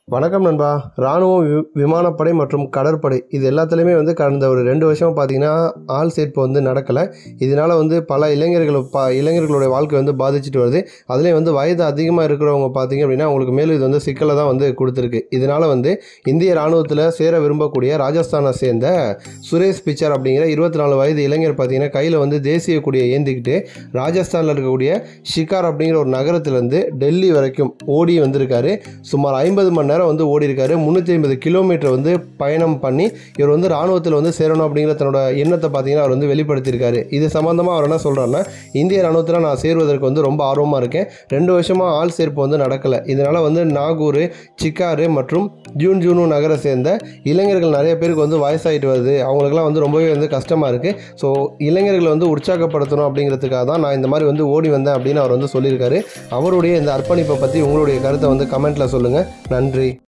வணக்கம் நண்பா ராணுவம் வி விமானப்படை மற்றும் கடற்படை இது எல்லாத்துலேயுமே வந்து கடந்த ஒரு ரெண்டு வருஷமாக பார்த்தீங்கன்னா ஆள் சேர்ப்பு வந்து நடக்கலை இதனால் வந்து பல இளைஞர்கள் பா இளைஞர்களுடைய வாழ்க்கை வந்து பாதிச்சுட்டு வருது அதுலேயும் வந்து வயது அதிகமாக இருக்கிறவங்க பார்த்தீங்க அப்படின்னா அவங்களுக்கு மேலும் இது வந்து சிக்கலை தான் வந்து கொடுத்துருக்கு இதனால் வந்து இந்திய ராணுவத்தில் சேர விரும்பக்கூடிய ராஜஸ்தானை சேர்ந்த சுரேஷ் பிச்சர் அப்படிங்கிற இருபத்தி நாலு வயது இளைஞர் பார்த்தீங்கன்னா கையில் வந்து தேசிய கொடியை ஏந்திக்கிட்டு ராஜஸ்தானில் இருக்கக்கூடிய ஷிகார் அப்படிங்கிற ஒரு நகரத்துலேருந்து டெல்லி வரைக்கும் ஓடி வந்திருக்காரு சுமார் ஐம்பது மணி நேரம் வந்து ஓடி இருக்காரு முந்நூற்றி ஐம்பது கிலோமீட்டர் வந்து பயணம் பண்ணி இவர் வந்து ராணுவத்தில் வந்து சேரணும் அப்படிங்கிற தன்னோட எண்ணத்தை பார்த்தீங்கன்னா அவர் வந்து வெளிப்படுத்தியிருக்காரு இது சம்மந்தமாக அவர் என்ன சொல்கிறாருன்னா இந்திய ராணுவத்தில் நான் சேருவதற்கு வந்து ரொம்ப ஆர்வமாக இருக்கேன் ரெண்டு வருஷமாக ஆள் சேர்ப்பு வந்து நடக்கலை இதனால் வந்து நாகூர் சிக்காரு மற்றும் ஜூன் ஜூனு நகரை சேர்ந்த இளைஞர்கள் நிறைய பேருக்கு வந்து வயசாகிட்டு வருது அவங்களுக்குலாம் வந்து ரொம்பவே வந்து கஷ்டமாக இருக்குது ஸோ இளைஞர்களை வந்து உற்சாகப்படுத்தணும் அப்படிங்கிறதுக்காக தான் நான் இந்த மாதிரி வந்து ஓடி வந்தேன் அப்படின்னு அவர் வந்து சொல்லியிருக்காரு அவருடைய இந்த அர்ப்பணிப்பை பற்றி உங்களுடைய கருத்தை வந்து கமெண்ட்டில் சொல்லுங்கள் நன்றி